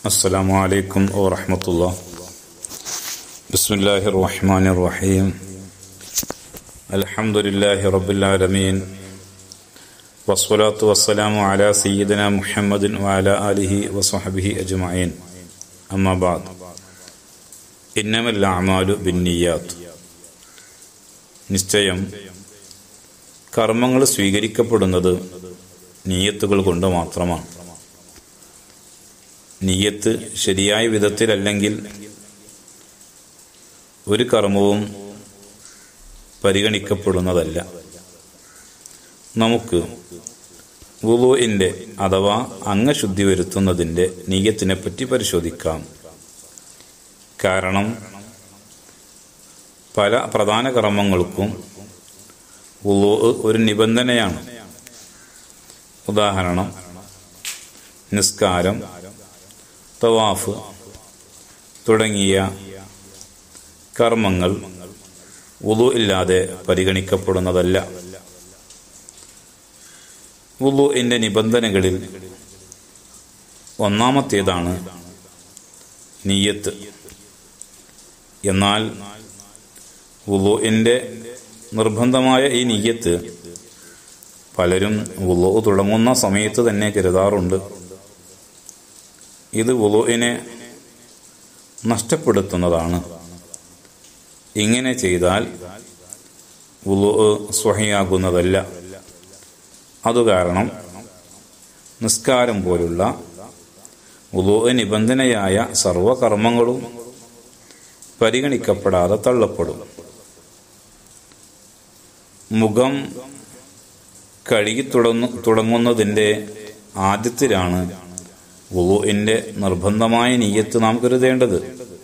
السلام عليكم ورحمة الله بسم الله الرحمن الرحيم الحمد لله رب العالمين والصلاة والسلام على سيدنا محمد وعلى آله وصحبه أجمعين أما بعد إنما الأعمال بالنيات നിശ്ചയം കർമ്മങ്ങൾ സ്വീകരിക്കപ്പെടുന്നത് നീയത്തുകൾ കൊണ്ട് മാത്രമാണ് നീയത്ത് ശരിയായ വിധത്തിലല്ലെങ്കിൽ ഒരു കർമ്മവും പരിഗണിക്കപ്പെടുന്നതല്ല നമുക്ക് വുളുവിൻ്റെ അഥവാ അംഗശുദ്ധി വരുത്തുന്നതിൻ്റെ നീയത്തിനെ പറ്റി പരിശോധിക്കാം കാരണം പല പ്രധാന കർമ്മങ്ങൾക്കും വുളു ഒരു നിബന്ധനയാണ് ഉദാഹരണം നിസ്കാരം തവാഫ് തുടങ്ങിയ കർമ്മങ്ങൾ വുളു ഇല്ലാതെ പരിഗണിക്കപ്പെടുന്നതല്ല വുളുവിൻ്റെ നിബന്ധനകളിൽ ഒന്നാമത്തേതാണ് നീയത്ത് എന്നാൽ വുളുവിൻ്റെ നിർബന്ധമായ ഈ നീയത്ത് പലരും വുളു തുടങ്ങുന്ന സമയത്ത് തന്നെ കരുതാറുണ്ട് ഇത് വുളുവിനെ നഷ്ടപ്പെടുത്തുന്നതാണ് ഇങ്ങനെ ചെയ്താൽ വുളു സ്വഹയാകുന്നതല്ല അതുകാരണം നിസ്കാരം പോലുള്ള വുളു നിബന്ധനയായ സർവകർമ്മങ്ങളും പരിഗണിക്കപ്പെടാതെ തള്ളപ്പെടും മുഖം കഴുകി തുടങ്ങു തുടങ്ങുന്നതിൻ്റെ ആദ്യത്തിലാണ് വുളുവിൻ്റെ നിർബന്ധമായ നീയത്ത് നാം കരുതേണ്ടത്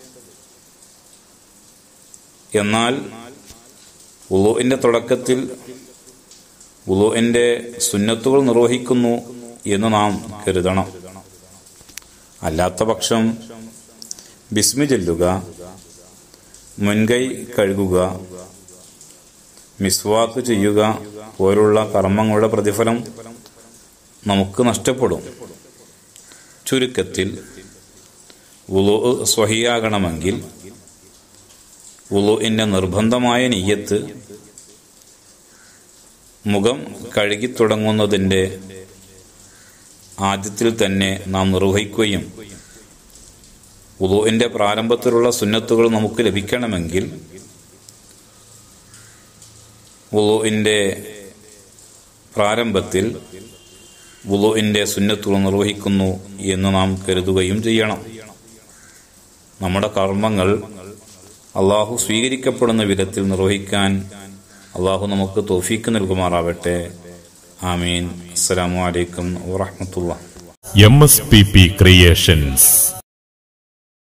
എന്നാൽ വുളുവിൻ്റെ തുടക്കത്തിൽ വുളുവിൻ്റെ സുന്നത്തുകൾ നിർവഹിക്കുന്നു എന്ന് നാം കരുതണം അല്ലാത്ത പക്ഷം ബിസ്മി ചൊല്ലുക മുൻകൈ കഴുകുക മിസ്വാക്ക് ചെയ്യുക പോലുള്ള കർമ്മങ്ങളുടെ പ്രതിഫലം നമുക്ക് നഷ്ടപ്പെടും ചുരുക്കത്തിൽ വുളു സ്വഹിയാകണമെങ്കിൽ വുളുവിൻ്റെ നിർബന്ധമായ നീയത്ത് മുഖം കഴുകി തുടങ്ങുന്നതിൻ്റെ ആദ്യത്തിൽ തന്നെ നാം നിർവഹിക്കുകയും വുളുവിൻ്റെ പ്രാരംഭത്തിലുള്ള സുന്നത്തുകൾ നമുക്ക് ലഭിക്കണമെങ്കിൽ വുളുവിൻ്റെ പ്രാരംഭത്തിൽ വുളുവിൻ്റെ സുന്നത്തുകൾ നിർവഹിക്കുന്നു എന്ന് നാം കരുതുകയും ചെയ്യണം നമ്മുടെ കർമ്മങ്ങൾ അള്ളാഹു സ്വീകരിക്കപ്പെടുന്ന വിധത്തിൽ നിർവഹിക്കാൻ അള്ളാഹു നമുക്ക് തോഫീക്ക് നൽകുമാറാവട്ടെ ആമീൻ അസ്സലാമു അലൈക്കും വറഹമത്തുള്ള M S P P creations